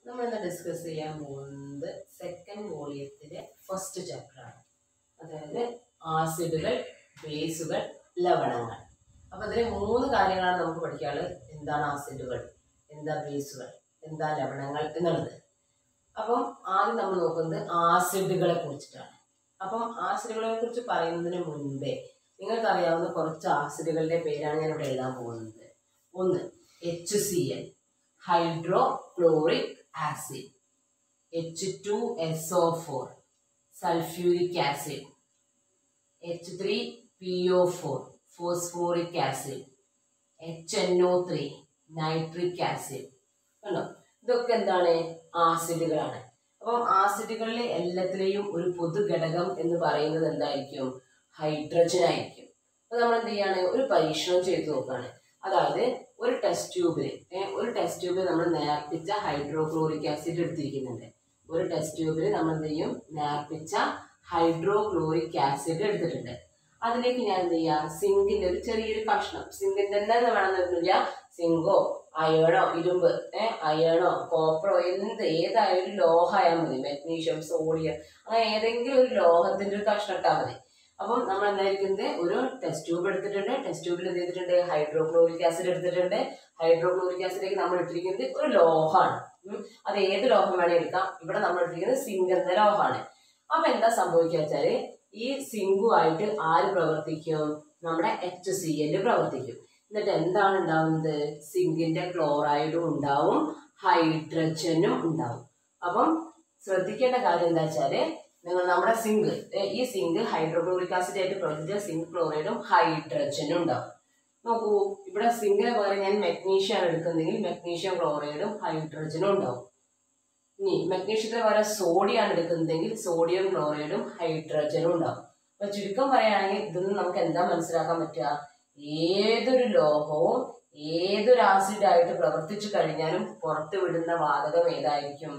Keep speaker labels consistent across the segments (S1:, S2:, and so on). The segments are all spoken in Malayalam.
S1: നമ്മൾ ഇന്ന് ഡിസ്കസ് ചെയ്യാൻ പോകുന്നത് സെക്കൻഡ് വോളിയത്തിലെ ഫസ്റ്റ് ചാപ്റ്ററാണ് അതായത് ആസിഡുകൾ ബേസുകൾ ലവണങ്ങൾ അപ്പോൾ ഇതിൽ മൂന്ന് കാര്യങ്ങളാണ് നമുക്ക് പഠിക്കാനുള്ളത് എന്താണ് ആസിഡുകൾ എന്താ ബേസുകൾ എന്താ ലവണങ്ങൾ എന്നുള്ളത് അപ്പം ആദ്യം നമ്മൾ നോക്കുന്നത് ആസിഡുകളെ കുറിച്ചിട്ടാണ് അപ്പം ആസിഡുകളെ കുറിച്ച് പറയുന്നതിന് മുൻപേ നിങ്ങൾക്കറിയാവുന്ന കുറച്ച് ആസിഡുകളുടെ പേരാണ് ഞാൻ ഇവിടെ എഴുതാൻ പോകുന്നത് ഒന്ന് H C L hydrochloric acid H two S O four sulphuric acid H three P O four phosphoric acid H N O three nitric acid കണ്ടോ ഇതൊക്കെ എന്താണ് ആസിഡുകളാണ് അപ്പം ആസിഡുകളിലെ എല്ലാത്തിലെയും ഒരു പൊതു ഘടകം എന്ന് പറയുന്നത് എന്തായിരിക്കും ഹൈഡ്രജൻ ആയിരിക്കും അപ്പൊ നമ്മൾ എന്ത് ചെയ്യാണ് ഒരു പരീക്ഷണം ചെയ്ത് നോക്കുകയാണ് അതായത് ഒരു ടെസ്റ്റ് ട്യൂബിൽ ഒരു ടെസ്റ്റ് ട്യൂബിൽ നമ്മൾ നേർപ്പിച്ച ഹൈഡ്രോക്ലോറിക് ആസിഡ് എടുത്തിരിക്കുന്നുണ്ട് ഒരു ടെസ്റ്റ് ട്യൂബിൽ നമ്മൾ എന്ത് ചെയ്യും നേർപ്പിച്ച ഹൈഡ്രോക്ലോറിക് ആസിഡ് എടുത്തിട്ടുണ്ട് അതിലേക്ക് ഞാൻ എന്ത് ചെയ്യാം സിങ്കിന്റെ ഒരു ചെറിയൊരു കഷ്ണം സിങ്കിന്റെ തന്നെ വേണമെന്നില്ല സിങ്കോ അയണോ ഇരുമ്പ് ഏഹ് അയണോ കോപ്പറോ എന്ത് ഏതായാലും ലോഹമായാൽ മതി മെഗ്നീഷ്യം സോഡിയം അങ്ങനെ ഏതെങ്കിലും ഒരു ലോഹത്തിന്റെ ഒരു കഷ്ണം ഇട്ടാൽ മതി അപ്പം നമ്മൾ എന്തായിരിക്കുന്നത് ഒരു ടെസ്റ്റ് ട്യൂബ് എടുത്തിട്ടുണ്ട് ടെസ്റ്റ് ട്യൂബിൽ എന്ത് ചെയ്തിട്ടുണ്ട് ഹൈഡ്രോക്ലോറിക് ആസിഡ് എടുത്തിട്ടുണ്ട് ഹൈഡ്രോക്ലോറിക് ആസിഡിലേക്ക് നമ്മൾ ഇട്ടിരിക്കുന്നത് ഒരു ലോഹമാണ് ഉം. അത് ഏത് ലോഹം വേണമെങ്കിൽ എടുക്കാം ഇവിടെ നമ്മൾ ഇട്ടിരിക്കുന്നത് സിങ്ക് എന്ന ലോഹമാണ് അപ്പൊ എന്താ സംഭവിക്കുക വെച്ചാല് ഈ സിങ്കുമായിട്ട് ആര് പ്രവർത്തിക്കും നമ്മുടെ എച്ച് സി എൽ പ്രവർത്തിക്കും എന്നിട്ട് എന്താണ് ഉണ്ടാവുന്നത് സിങ്കിന്റെ ക്ലോറൈഡും ഉണ്ടാവും ഹൈഡ്രജനും ഉണ്ടാവും അപ്പം ശ്രദ്ധിക്കേണ്ട കാര്യം എന്താ വെച്ചാല് നിങ്ങൾ നമ്മുടെ സിങ്ക് ഈ സിങ്ക് ഹൈഡ്രോക്ലോറിക് ആസിഡ് ആയിട്ട് പ്രവർത്തിച്ച സിങ്ക് ക്ലോറൈഡും ഹൈഡ്രജനും ഉണ്ടാവും നോക്കൂ ഇവിടെ സിങ്കിന് പകരം ഞാൻ മെഗ്നീഷ്യം ആണ് എടുക്കുന്നതെങ്കിൽ മെഗ്നീഷ്യം ക്ലോറൈഡും ഹൈഡ്രജനും ഉണ്ടാവും ഇനി മെഗ്നീഷ്യത്തിന് പകരം സോഡിയം ആണ് എടുക്കുന്നതെങ്കിൽ സോഡിയം ക്ലോറൈഡും ഹൈഡ്രജനും ഉണ്ടാവും അപ്പൊ ചുരുക്കം പറയുകയാണെങ്കിൽ ഇതൊന്നും നമുക്ക് എന്താ മനസ്സിലാക്കാൻ പറ്റുക ഏതൊരു ലോഹവും ഏതൊരു ആസിഡായിട്ട് പ്രവർത്തിച്ചു കഴിഞ്ഞാലും പുറത്ത് വിടുന്ന വാതകം ഏതായിരിക്കും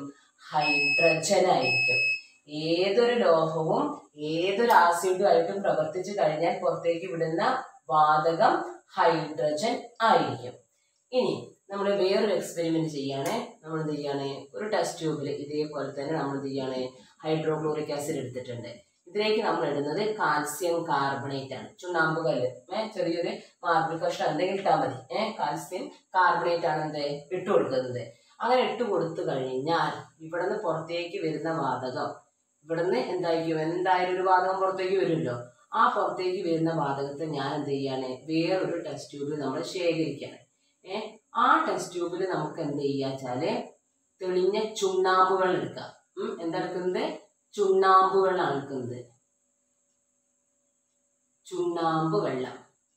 S1: ഹൈഡ്രജൻ ആയിരിക്കും ഏതൊരു ലോഹവും ഏതൊരു ആസിഡുമായിട്ടും പ്രവർത്തിച്ചു കഴിഞ്ഞാൽ പുറത്തേക്ക് വിടുന്ന വാതകം ഹൈഡ്രജൻ ആയിരിക്കും ഇനി നമ്മൾ വേറൊരു എക്സ്പെരിമെന്റ് ചെയ്യാണ് നമ്മൾ എന്ത് ചെയ്യാണ് ഒരു ടെസ്റ്റ് ട്യൂബിൽ ഇതേപോലെ തന്നെ നമ്മൾ എന്ത് ചെയ്യാണ് ഹൈഡ്രോക്ലോറിക് ആസിഡ് എടുത്തിട്ടുണ്ട് ഇതിലേക്ക് നമ്മൾ ഇടുന്നത് കാൽസ്യം കാർബണേറ്റ് ആണ് ചുണ്ണാമ്പ് കല്ല് ഏഹ് ചെറിയൊരു മാർബിൾ കഷ്ണം എന്തെങ്കിലും ഇട്ടാൽ മതി ഏഹ് കാൽസ്യം കാർബണേറ്റ് ആണ് എന്ത് ഇട്ട് കൊടുക്കുന്നത് അങ്ങനെ ഇട്ട് കൊടുത്തു കഴിഞ്ഞാൽ ഇവിടുന്ന് പുറത്തേക്ക് വരുന്ന വാതകം ഇവിടുന്ന് എന്തായിരിക്കും എന്തായാലും ഒരു വാതകം പുറത്തേക്ക് വരുമല്ലോ ആ പുറത്തേക്ക് വരുന്ന വാതകത്തെ ഞാൻ എന്ത് ചെയ്യാണ് വേറൊരു ടെസ്റ്റ് ട്യൂബിൽ നമ്മൾ ശേഖരിക്കുകയാണ് ഏഹ് ആ ടെസ്റ്റ് ട്യൂബിൽ നമുക്ക് എന്ത് ചെയ്യുക വെച്ചാല് തെളിഞ്ഞ ചുണ്ണാമ്പുകൾ എടുക്കാം ഉം, എന്താ എടുക്കുന്നത് ചുണ്ണാമ്പുകളാണ് എടുക്കുന്നത് ചുണ്ണാമ്പ് വെള്ളം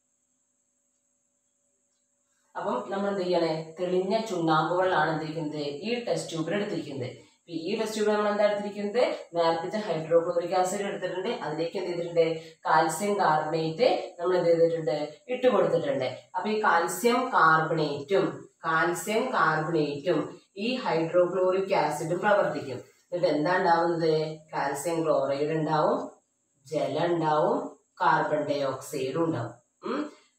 S1: അപ്പം നമ്മൾ എന്ത് ചെയ്യണേ തെളിഞ്ഞ ചുണ്ണാമ്പുകളാണ് എന്ത് ചെയ്യുന്നത് ഈ ടെസ്റ്റ് ട്യൂബിൽ എടുത്തിരിക്കുന്നത് ഇപ്പൊ ഈ ടെസ്റ്റ് ട്യൂബിൽ നമ്മൾ എന്താ എടുത്തിരിക്കുന്നത് നേർപ്പിച്ച ഹൈഡ്രോക്ലോറിക് ആസിഡ് എടുത്തിട്ടുണ്ട് അതിലേക്ക് എന്ത് ചെയ്തിട്ടുണ്ട് കാൽസ്യം കാർബണേറ്റ് നമ്മൾ എന്ത് ചെയ്തിട്ടുണ്ട് ഇട്ട് കൊടുത്തിട്ടുണ്ട് അപ്പൊ ഈ കാൽസ്യം കാർബണേറ്റും കാൽസ്യം കാർബണേറ്റും ഈ ഹൈഡ്രോക്ലോറിക് ആസിഡും പ്രവർത്തിക്കും എന്നിട്ട് എന്താ ഉണ്ടാവുന്നത് കാൽസ്യം ക്ലോറൈഡ് ഉണ്ടാവും ജലം ഉണ്ടാവും കാർബൺ ഡൈ ഓക്സൈഡും ഉണ്ടാവും ഉം.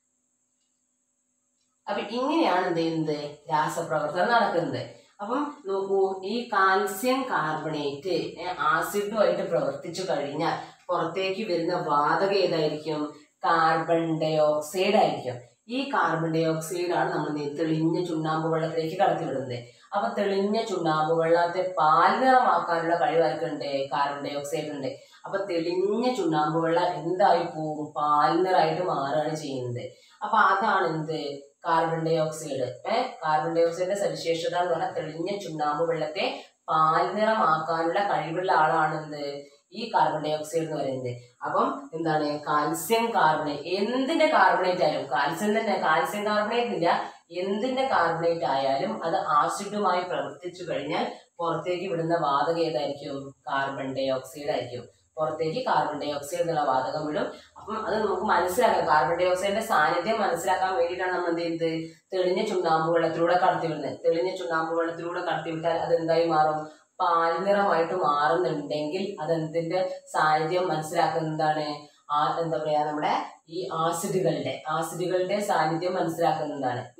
S1: അപ്പൊ ഇങ്ങനെയാണ് എന്ത് ചെയ്യുന്നത് രാസപ്രവർത്തനം നടക്കുന്നത് അപ്പം നോക്കൂ ഈ കാൽസ്യം കാർബണേറ്റ് ആസിഡുമായിട്ട് പ്രവർത്തിച്ചു കഴിഞ്ഞാൽ പുറത്തേക്ക് വരുന്ന വാതകം ഏതായിരിക്കും കാർബൺ ഡൈ ഓക്സൈഡ് ആയിരിക്കും ഈ കാർബൺ ഡൈ ഓക്സൈഡ് ആണ് നമ്മൾ എന്ത് ചെയ്യുന്നത്? തെളിഞ്ഞ ചുണ്ണാമ്പ് വെള്ളത്തിലേക്ക് കടത്തിവിടുന്നത് അപ്പൊ തെളിഞ്ഞ ചുണ്ണാമ്പ് വെള്ളത്തെ പാൽ നിറമാക്കാനുള്ള കഴിവാർക്കുണ്ട് കാർബൺ ഡൈ ഓക്സൈഡ് ഉണ്ട് അപ്പൊ തെളിഞ്ഞ ചുണ്ണാമ്പ് വെള്ളം എന്തായി പോവും പാൽ നിറായിട്ട് മാറുകയാണ് ചെയ്യുന്നത് അപ്പൊ അതാണ് എന്ത് കാർബൺ ഡൈ ഓക്സൈഡ് ഏഹ് കാർബൺ ഡൈ ഓക്സൈഡിന്റെ സവിശേഷത എന്ന് പറഞ്ഞാൽ തെളിഞ്ഞ ചുണ്ണാമ്പ് വെള്ളത്തെ പാൽ നിറമാക്കാനുള്ള കഴിവുള്ള ആളാണ് എന്ത് ഈ കാർബൺ ഡൈ ഓക്സൈഡ് എന്ന് പറയുന്നത് അപ്പം എന്താണ് കാൽസ്യം കാർബണേറ്റ് എന്തിന്റെ കാർബണേറ്റ് ആയാലും കാൽസ്യം തന്നെ കാൽസ്യം കാർബണേറ്റ് ഇല്ല എന്തിന്റെ കാർബണേറ്റ് ആയാലും അത് ആസിഡുമായി പ്രവർത്തിച്ചു കഴിഞ്ഞാൽ പുറത്തേക്ക് വിടുന്ന വാതകം ഏതായിരിക്കും കാർബൺ ഡൈ ഓക്സൈഡ് ആയിരിക്കും പുറത്തേക്ക് കാർബൺ ഡൈ ഓക്സൈഡ് എന്നുള്ള വാതകം വിടും അപ്പം അത് നമുക്ക് മനസ്സിലാക്കാം കാർബൺ ഡൈ ഓക്സൈഡിന്റെ സാന്നിധ്യം മനസ്സിലാക്കാൻ വേണ്ടിയിട്ടാണ് നമ്മൾ എന്ത് ചെയ്യുന്നത് തെളിഞ്ഞ ചുണ്ണാമ്പ് വെള്ളത്തിലൂടെ കടത്തിവിടുന്നത് തെളിഞ്ഞ ചുണ്ണാമ്പ് വെള്ളത്തിലൂടെ കടത്തിവിട്ടാൽ അത് എന്തായി മാറും പാൽ നിറമായിട്ട് മാറുന്നുണ്ടെങ്കിൽ അതെന്തിന്റെ സാന്നിധ്യം മനസ്സിലാക്കുന്നതാണ് ആ എന്താ പറയാ നമ്മുടെ ഈ ആസിഡുകളുടെ ആസിഡുകളുടെ സാന്നിധ്യം മനസ്സിലാക്കുന്നതാണ് ഉം.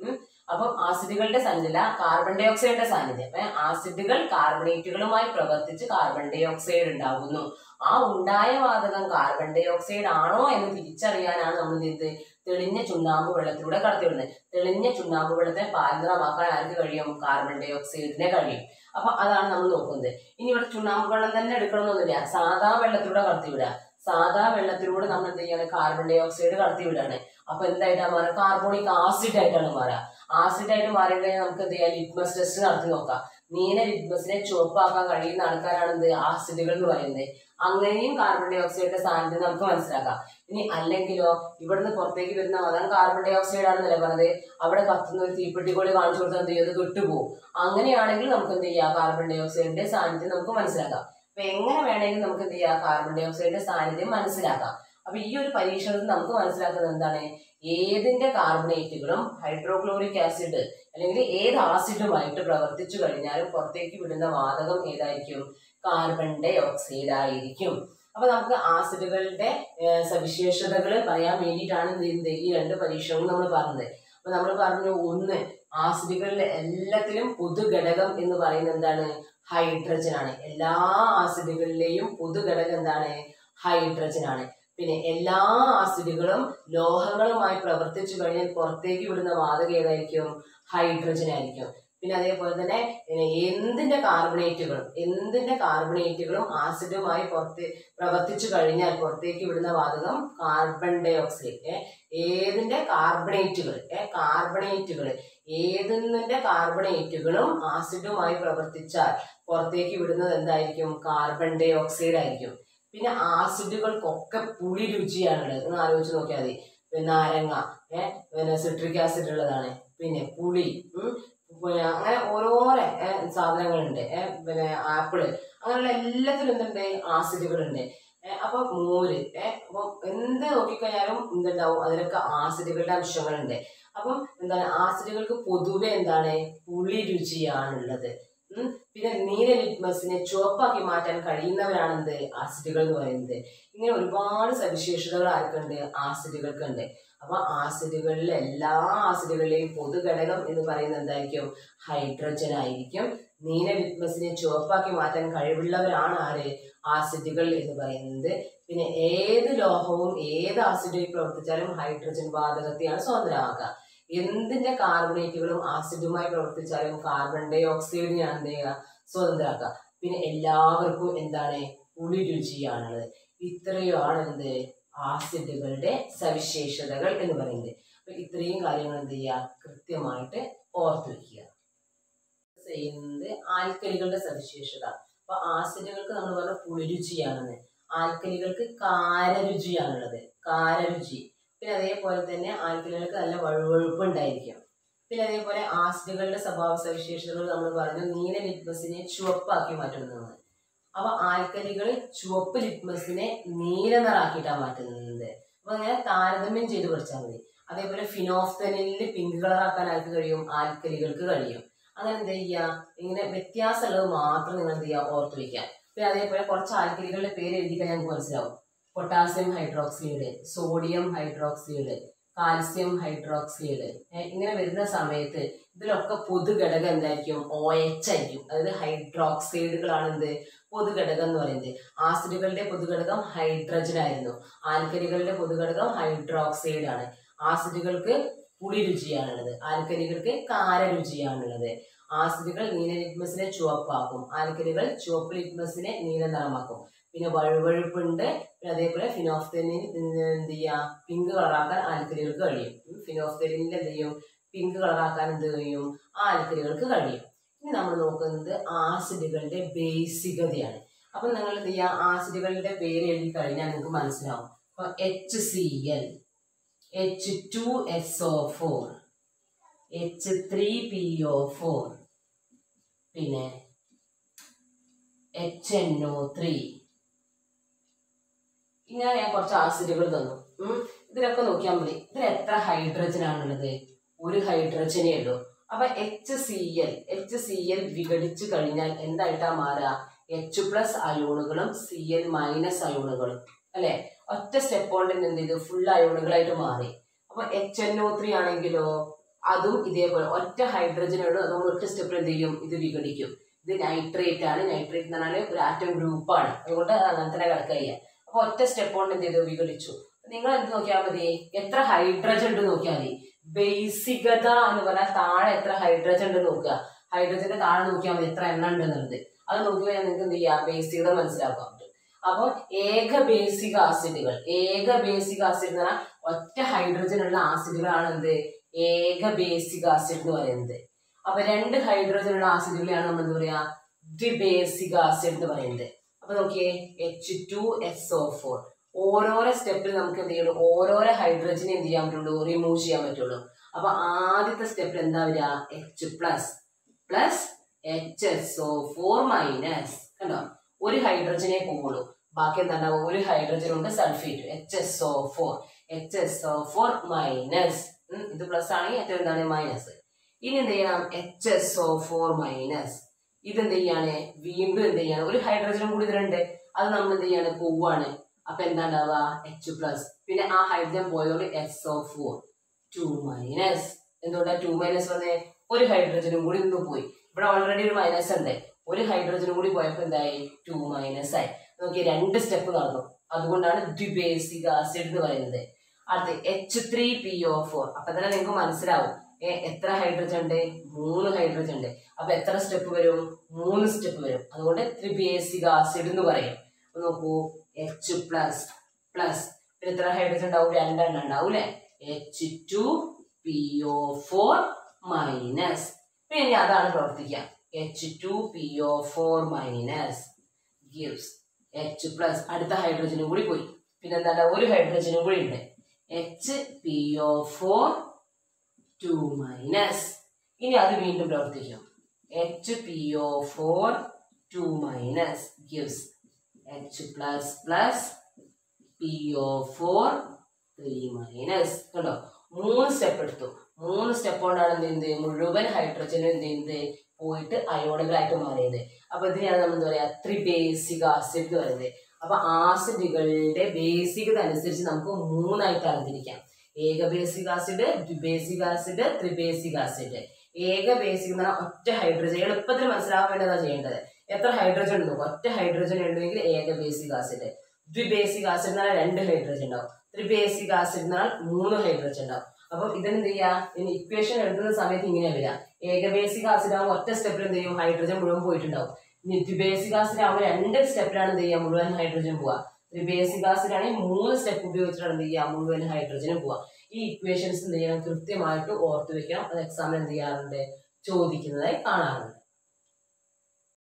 S1: അപ്പം ആസിഡുകളുടെ സാന്നിധ്യമല്ല കാർബൺ ഡൈ ഓക്സൈഡിന്റെ സാന്നിധ്യം ഏ, ആസിഡുകൾ കാർബണേറ്റുകളുമായി പ്രവർത്തിച്ച് കാർബൺ ഡൈ ഓക്സൈഡ് ഉണ്ടാകുന്നു ആ ഉണ്ടായ വാതകം കാർബൺ ഡൈ ഓക്സൈഡ് ആണോ എന്ന് തിരിച്ചറിയാനാണ് നമ്മൾ എന്ത് ചെയ്തത് തെളിഞ്ഞ ചുണ്ണാമ്പ് വെള്ളത്തിലൂടെ കടത്തിവിടുന്നത് തെളിഞ്ഞ ചുണ്ണാമ്പ് വെള്ളത്തെ പാൽനിറമാക്കാൻ ആർക്ക് കഴിയും കാർബൺ ഡൈ ഓക്സൈഡിനെ കഴിയും അപ്പൊ അതാണ് നമ്മൾ നോക്കുന്നത് ഇനി ഇവിടെ ചുണ്ണാമ്പ് വെള്ളം തന്നെ എടുക്കണമെന്നൊന്നുമില്ല സാധാ വെള്ളത്തിലൂടെ കടത്തിവിടുക സാധാ വെള്ളത്തിലൂടെ നമ്മൾ എന്ത് ചെയ്യാണ് കാർബൺ ഡൈ ഓക്സൈഡ് കടത്തിവിടാണ് അപ്പൊ എന്തായിട്ടാണ് മാറുക കാർബോണിക് ആസിഡ് ആയിട്ടാണ് മാറുക ആസിഡ് ആയിട്ട് മാറിക്കഴിഞ്ഞാൽ നമുക്ക് എന്ത് ചെയ്യാം ലിറ്റ്മസ് ടെസ്റ്റ് നടത്തി നോക്കാം നീല ലിറ്റ്മസിനെ ചുവപ്പാക്കാൻ കഴിയുന്ന ആൾക്കാരാണ് എന്ത് ആസിഡുകൾ എന്ന് പറയുന്നത് അങ്ങനെയും കാർബൺ ഡൈ ഓക്സൈഡിന്റെ സാന്നിധ്യം നമുക്ക് മനസ്സിലാക്കാം ഇനി അല്ലെങ്കിലോ ഇവിടുന്ന് പുറത്തേക്ക് വരുന്ന അതാണ് കാർബൺ ഡൈ ഓക്സൈഡ് ആണെന്നല്ലേ പറഞ്ഞത് അവിടെ കത്തുന്ന ഒരു തീപ്പെട്ടിക്കോളി കാണിച്ചു കൊടുത്താൽ എന്ത് ചെയ്യും അത് കിട്ടുപോകും അങ്ങനെയാണെങ്കിൽ നമുക്ക് എന്ത് ചെയ്യാം കാർബൺ ഡൈ ഓക്സൈഡിന്റെ സാന്നിധ്യം നമുക്ക് മനസ്സിലാക്കാം അപ്പൊ എങ്ങനെ വേണമെങ്കിലും നമുക്ക് എന്ത് ചെയ്യാം കാർബൺ ഡൈ ഓക്സൈഡിന്റെ സാന്നിധ്യം മനസ്സിലാക്കാം അപ്പൊ ഈ ഒരു പരീക്ഷണത്തിൽ നമുക്ക് മനസ്സിലാക്കുന്നത് എന്താണ് ഏതിന്റെ കാർബണേറ്റുകളും ഹൈഡ്രോക്ലോറിക് ആസിഡ് അല്ലെങ്കിൽ ഏത് ആസിഡുമായിട്ട് പ്രവർത്തിച്ചു കഴിഞ്ഞാലും പുറത്തേക്ക് വിടുന്ന വാതകം ഏതായിരിക്കും കാർബൺ ഡൈ ഓക്സൈഡ് ആയിരിക്കും അപ്പൊ നമുക്ക് ആസിഡുകളുടെ സവിശേഷതകൾ പറയാൻ വേണ്ടിയിട്ടാണ് എന്ത് ചെയ്യുന്നത് ഈ രണ്ട് പരീക്ഷണങ്ങളും നമ്മൾ പറഞ്ഞത് അപ്പൊ നമ്മൾ പറഞ്ഞു ഒന്ന് ആസിഡുകളിലെ എല്ലാത്തിലും പൊതുഘടകം എന്ന് പറയുന്നത് എന്താണ് ഹൈഡ്രജൻ ആണ് എല്ലാ ആസിഡുകളിലെയും പൊതുഘടകം എന്താണ് ഹൈഡ്രജൻ ആണ് പിന്നെ എല്ലാ ആസിഡുകളും ലോഹങ്ങളുമായി പ്രവർത്തിച്ചു കഴിഞ്ഞാൽ പുറത്തേക്ക് വിടുന്ന വാതകം ഏതായിരിക്കും ഹൈഡ്രജൻ ആയിരിക്കും പിന്നെ അതേപോലെ തന്നെ ഏഹ്, എന്തിന്റെ കാർബണേറ്റുകളും എന്തിന്റെ കാർബണേറ്റുകളും ആസിഡുമായി പുറത്ത് പ്രവർത്തിച്ചു കഴിഞ്ഞാൽ പുറത്തേക്ക് വിടുന്ന വാതകം കാർബൺ ഡൈ ഓക്സൈഡ് ഏ, ഏതിന്റെ കാർബണേറ്റുകൾ ഏ, കാർബണേറ്റുകൾ ഏതിന്റെ കാർബണേറ്റുകളും ആസിഡുമായി പ്രവർത്തിച്ചാൽ പുറത്തേക്ക് വിടുന്നത് എന്തായിരിക്കും കാർബൺ ഡൈ ഓക്സൈഡ് ആയിരിക്കും പിന്നെ ആസിഡുകൾക്കൊക്കെ പുളി രുചിയാണുള്ളത് നിങ്ങൾ ആലോചിച്ച് നോക്കിയാൽ മതി പിന്നെ നാരങ്ങ ഏഹ് പിന്നെ സിട്രിക് ആസിഡ് ഉള്ളതാണ് പിന്നെ പുളി ഉം, പിന്നെ അങ്ങനെ ഓരോരോ ഏഹ്, സാധനങ്ങളുണ്ട് ഏഹ്, പിന്നെ ആപ്പിള് അങ്ങനെയുള്ള എല്ലാത്തിലും എന്തുണ്ട് ആസിഡുകളുണ്ട് ഏഹ്, അപ്പൊ മോര് ഏഹ്, അപ്പൊ എന്ത് നോക്കിക്കഴിഞ്ഞാലും എന്തുണ്ടാവും അതിലൊക്കെ ആസിഡുകളുടെ അംശങ്ങളുണ്ട് അപ്പം എന്താണ് ആസിഡുകൾക്ക് പൊതുവെ എന്താണ് പുളി രുചിയാണുള്ളത് ഉം. പിന്നെ നീല ലിറ്റ്മസിനെ ചുവപ്പാക്കി മാറ്റാൻ കഴിയുന്നവരാണ് എന്ത് ആസിഡുകൾ എന്ന് പറയുന്നത് ഇങ്ങനെ ഒരുപാട് സവിശേഷതകൾ ആർക്കുണ്ട് ആസിഡുകൾക്കുണ്ട് അപ്പൊ ആസിഡുകളിലെ എല്ലാ ആസിഡുകളിലെയും പൊതുഘടകം എന്ന് പറയുന്നത് എന്തായിരിക്കും ഹൈഡ്രജൻ ആയിരിക്കും നീല ലിറ്റ്മസിനെ ചുവപ്പാക്കി മാറ്റാൻ കഴിവുള്ളവരാണ് ആര് ആസിഡുകൾ എന്ന് പറയുന്നത് പിന്നെ ഏത് ലോഹവും ഏത് ആസിഡുമായി പ്രവർത്തിച്ചാലും ഹൈഡ്രജൻ വാതകത്തെയാണ് സ്വതന്ത്രമാക്കുക എന്തിന്റെ കാർബണേറ്റുകളും ആസിഡുമായി പ്രവർത്തിച്ചാലും കാർബൺ ഡൈ ഓക്സൈഡിനെയാണ് എന്ത് ചെയ്യുക സ്വതന്ത്രമാക്കുക പിന്നെ എല്ലാവർക്കും എന്താണ് പുളി രുചിയാണുള്ളത് ഇത്രയുമാണ് എന്ത് ആസിഡുകളുടെ സവിശേഷതകൾ എന്ന് പറയുന്നത് അപ്പൊ ഇത്രയും കാര്യങ്ങൾ എന്ത് ചെയ്യുക കൃത്യമായിട്ട് ഓർത്തു വെക്കുക ചെയ്യുന്നത് ആൽക്കലികളുടെ സവിശേഷത അപ്പൊ ആസിഡുകൾക്ക് നമ്മൾ പറഞ്ഞ പുളിരുചിയാണെന്ന് ആൽക്കലികൾക്ക് കാരരുചിയാണുള്ളത് കാരരുചി പിന്നെ അതേപോലെ തന്നെ ആൽക്കലികൾക്ക് നല്ല വഴുവഴുപ്പ് ഉണ്ടായിരിക്കും പിന്നെ അതേപോലെ ആസിഡുകളുടെ സ്വഭാവ സവിശേഷതകൾ നമ്മൾ പറഞ്ഞു നീല ലിറ്റ്മസിനെ ചുവപ്പാക്കി മാറ്റുന്നതാണ് അപ്പൊ ആൽക്കലികൾ ചുവപ്പ് ലിറ്റ്മസിനെ നീല നിറാക്കിയിട്ടാണ് മാറ്റുന്നത് അപ്പൊ അങ്ങനെ താരതമ്യം ചെയ്ത് പഠിച്ചാൽ മതി അതേപോലെ ഫിനോഫ്തനിൽ പിങ്ക് കളറാക്കാൻ ആർക്ക് കഴിയും ആൽക്കലികൾക്ക് കഴിയും അങ്ങനെ എന്ത് ചെയ്യുക ഇങ്ങനെ വ്യത്യാസമുള്ളത് മാത്രം നിങ്ങൾ എന്ത് ചെയ്യുക ഓർത്ത് വയ്ക്കുക പിന്നെ അതേപോലെ കുറച്ച് ആൽക്കലികളുടെ പേര് എഴുതി കഴിഞ്ഞാൽ നമുക്ക് മനസ്സിലാവും potassium hydroxide sodium hydroxide calcium hydroxide ഏഹ് ഇങ്ങനെ വരുന്ന സമയത്ത് ഇതിലൊക്കെ പൊതുഘടകം എന്തായിരിക്കും ഒ എച്ച് ആയിരിക്കും അതായത് ഹൈഡ്രോക്സൈഡുകളാണ് എന്ത് പൊതുഘടകം എന്ന് പറയുന്നത് ആസിഡുകളുടെ പൊതുഘടകം ഹൈഡ്രജൻ ആയിരുന്നു ആൽക്കലികളുടെ പൊതുഘടകം ഹൈഡ്രോക്സൈഡ് ആണ് ആസിഡുകൾക്ക് പുളി രുചിയാണുള്ളത് ആൽക്കലികൾക്ക് കാര രുചിയാണുള്ളത് ആസിഡുകൾ നീല ലിറ്റ്മസിനെ ചുവപ്പാക്കും ആൽക്കലികൾ ചുവപ്പ് ലിറ്റ്മസിനെ നീല നിറമാക്കും പിന്നെ വഴുവഴുപ്പുണ്ട് പിന്നെ അതേപോലെ ഫിനോഫ്തലിൻ എന്ത് ചെയ്യുക പിങ്ക് കളറാക്കാൻ ആൽക്കലികൾക്ക് കഴിയും ഫിനോഫ്തലിനിൽ എന്ത് ചെയ്യും പിങ്ക് കളറാക്കാൻ എന്ത് കഴിയും ആ ആൽക്കലികൾക്ക് കഴിയും ഇനി നമ്മൾ നോക്കുന്നത് ആസിഡുകളുടെ ബേസികതയാണ് അപ്പം നിങ്ങൾ എന്ത് ചെയ്യുക ആസിഡുകളുടെ പേര് എഴുതി കഴിഞ്ഞാൽ നിങ്ങൾക്ക് മനസ്സിലാവും അപ്പോൾ H C L H two S O four H three P O four പിന്നെ എച്ച് എൻ ഒ ത്രീ ഇങ്ങനെ ഞാൻ കുറച്ച് ആസിഡുകൾ തന്നു ഉം. ഇതിലൊക്കെ നോക്കിയാൽ മതി ഇതിൽ എത്ര ഹൈഡ്രജൻ ആണുള്ളത് ഒരു ഹൈഡ്രജനേ ഉള്ളൂ അപ്പൊ H C L H C L വിഘടിച്ചു കഴിഞ്ഞാൽ എന്തായിട്ടാ മാറുക എച്ച് പ്ലസ് അയോണുകളും സി എൽ മൈനസ് അയോണുകളും അല്ലെ ഒറ്റ സ്റ്റെപ്പ് കൊണ്ട് തന്നെ എന്ത് ചെയ്തു ഫുൾ അയോണുകളായിട്ട് മാറി അപ്പൊ എച്ച് എൻ ഒ ത്രീ ആണെങ്കിലോ അതും ഇതേപോലെ ഒറ്റ ഹൈഡ്രജനുള്ളൂ അത് നമ്മൾ ഒറ്റ സ്റ്റെപ്പിൽ എന്ത് ചെയ്യും ഇത് വിഘടിക്കും ഇത് നൈട്രേറ്റ് ആണ് നൈട്രേറ്റ് എന്ന് പറഞ്ഞാൽ ഒരു ആറ്റം ഗ്രൂപ്പാണ് അതുകൊണ്ട് അത് അങ്ങനെ തന്നെ കിടക്കുക ചെയ്യുക അപ്പൊ ഒറ്റ സ്റ്റെപ്പ് കൊണ്ട് എന്ത് ചെയ്തു വിഘടിച്ചു നിങ്ങൾ എന്ത് നോക്കിയാൽ മതി എത്ര ഹൈഡ്രജൻ ഉണ്ട് നോക്കിയാൽ മതി ബേസികത എന്ന് പറഞ്ഞാൽ താഴെ എത്ര ഹൈഡ്രജൻ ഉണ്ട് നോക്കുക ഹൈഡ്രജന്റെ താഴെ നോക്കിയാൽ മതി എത്ര എണ്ണം ഉണ്ട് എന്നുള്ളത് അത് നോക്കിയാൽ നിങ്ങൾക്ക് എന്ത് ചെയ്യാം ബേസികത മനസ്സിലാക്കാൻ പറ്റും അപ്പോൾ ഏക ബേസിക് ആസിഡുകൾ ഏക ബേസിക് ആസിഡ് എന്ന് പറഞ്ഞാൽ ഒറ്റ ഹൈഡ്രജൻ ഉള്ള ആസിഡുകളാണ് എന്ത് ഏക ബേസിക് ആസിഡ് എന്ന് പറയുന്നത് അപ്പൊ രണ്ട് ഹൈഡ്രജൻ ഉള്ള ആസിഡുകളെയാണ് നമ്മൾ എന്താ പറയാ ദ്വിബേസിക് ആസിഡ് എന്ന് പറയുന്നത് അപ്പൊ നോക്കിയേ H two S O four ഓരോരോ സ്റ്റെപ്പിൽ നമുക്ക് എന്ത് ചെയ്യണം ഓരോരോ ഹൈഡ്രജനെ എന്ത് ചെയ്യാൻ പറ്റുള്ളൂ റിമൂവ് ചെയ്യാൻ പറ്റുള്ളൂ അപ്പൊ ആദ്യത്തെ സ്റ്റെപ്പിൽ എന്താ വരിക H plus plus H S O four minus കണ്ടോ ഒരു ഹൈഡ്രജനെ പോകുള്ളൂ ബാക്കി എന്താ ഉണ്ടാവുക ഒരു ഹൈഡ്രജൻ ഉണ്ട് sulphate H S O four H S O four minus ഇത് പ്ലസ് ആണെങ്കിൽ ഏറ്റവും എന്താണ് മൈനസ് ഇനി എന്ത് ചെയ്യണം H S O four minus ഇതെന്ത് ചെയ്യാണ് വീണ്ടും എന്ത് ചെയ്യാണ് ഒരു ഹൈഡ്രജനും കൂടി ഇതിലുണ്ട് അത് നമ്മൾ എന്ത് ചെയ്യാണ് പോവാണ് അപ്പൊ എന്താ ഉണ്ടാവുക എച്ച് പ്ലസ് പിന്നെ ആ ഹൈഡ്രജൻ പോയതുകൊണ്ട് S O four two minus എന്തുകൊണ്ടാ ടു മൈനസ് വന്നേ ഒരു ഹൈഡ്രജനും കൂടി ഇന്ന് പോയി ഇവിടെ ഓൾറെഡി ഒരു മൈനസ് ഉണ്ട് ഒരു ഹൈഡ്രജനും കൂടി പോയപ്പോൾ എന്തായി ടു മൈനസ് ആയി നോക്കി രണ്ട് സ്റ്റെപ്പ് നടന്നു അതുകൊണ്ടാണ് ദ്വിബേസിക് ആസിഡ് എന്ന് പറയുന്നത് അടുത്ത് H three P O four അപ്പൊ തന്നെ നിങ്ങൾക്ക് മനസ്സിലാവും ഏ, എത്ര ഹൈഡ്രജൻ ഉണ്ട് മൂന്ന് ഹൈഡ്രജൻ ഉണ്ട് അപ്പൊ എത്ര സ്റ്റെപ്പ് വരും മൂന്ന് സ്റ്റെപ്പ് വരും അതുകൊണ്ട് ത്രിബേസിക് ആസിഡ് എന്ന് പറയും അപ്പൊ നോക്കൂ എച്ച് പ്ലസ് പ്ലസ് പിന്നെ എത്ര ഹൈഡ്രജൻ ഉണ്ടാവും രണ്ടെണ്ണം ഉണ്ടാവും അല്ലെ H two P O four minus പിന്നെ ഇനി അതാണ് പ്രവർത്തിക്കുക H two P O four minus gives H plus അടുത്ത ഹൈഡ്രജനും കൂടി പോയി പിന്നെ എന്താണ് ഒരു ഹൈഡ്രജനും കൂടി ഉണ്ട് H P O four two minus ഇനി അത് വീണ്ടും പ്രവർത്തിക്കും H P O four two minus gives H plus plus P O four three minus കണ്ടോ മൂന്ന് സ്റ്റെപ്പ് എടുത്തു മൂന്ന് സ്റ്റെപ്പ് കൊണ്ടാണ് എന്ത് ചെയ്യുന്നത് മുഴുവൻ ഹൈഡ്രജനും എന്ത് ചെയ്യുന്നത് പോയിട്ട് അയോണുകളായിട്ട് മാറിയത് അപ്പൊ ഇതിനെയാണ് നമ്മൾ എന്താ പറയാ ത്രിബേസിക് ആസിഡ് എന്ന് പറയുന്നത് അപ്പൊ ആസിഡുകളുടെ ബേസികത അനുസരിച്ച് നമുക്ക് മൂന്നായിട്ട് തരംതിരിക്കാം ഏക ബേസിക് ആസിഡ് ദ്വിബേസിക് ആസിഡ് ത്രിബേസിക് ആസിഡ് ഏക ബേസിക് എന്ന് പറഞ്ഞാൽ ഒറ്റ ഹൈഡ്രജൻ എളുപ്പത്തിൽ മനസ്സിലാവാൻ വേണ്ടതാ ചെയ്യേണ്ടത് എത്ര ഹൈഡ്രജൻ ഉണ്ട് നോക്കുക ഒറ്റ ഹൈഡ്രജൻ ഉണ്ടെങ്കിൽ ഏക ബേസിക് ആസിഡ് ദ്വിബേസിക് ആസിഡ് എന്ന് പറഞ്ഞാൽ രണ്ട് ഹൈഡ്രജൻ ഉണ്ടാവും ത്രിബേസിക് ആസിഡ് എന്ന് പറഞ്ഞാൽ മൂന്ന് ഹൈഡ്രജൻ ഉണ്ടാവും അപ്പം ഇതെന്ത് ചെയ്യാ ഇനി ഇക്വേഷൻ എഴുതുന്ന സമയത്ത് ഇങ്ങനെ വരിക ഏകബേസിക് ആസിഡ് ആകുമ്പോൾ ഒറ്റ സ്റ്റെപ്പിൽ എന്ത് ചെയ്യും ഹൈഡ്രജൻ മുഴുവൻ പോയിട്ടുണ്ടാവും ഇനി ദ്വിബേസിക് ആസിഡ് ആകുമ്പോൾ രണ്ട് സ്റ്റെപ്പിലാണ് എന്ത് ചെയ്യുക മുഴുവൻ ഹൈഡ്രജൻ പോവുക ത്രിബേസിക് ആസിഡ് ആണെങ്കിൽ മൂന്ന് സ്റ്റെപ്പ് ഉപയോഗിച്ചിട്ടാണ് എന്ത് ചെയ്യുക മുഴുവൻ ഹൈഡ്രജനും പോവുക ഈ ഇക്വേഷൻസ് എന്ത് ചെയ്യണം കൃത്യമായിട്ട് ഓർത്ത് വെക്കണം അത് എക്സാമിൽ എന്ത് ചെയ്യാറുണ്ട് ചോദിക്കുന്നതായി കാണാറുണ്ട്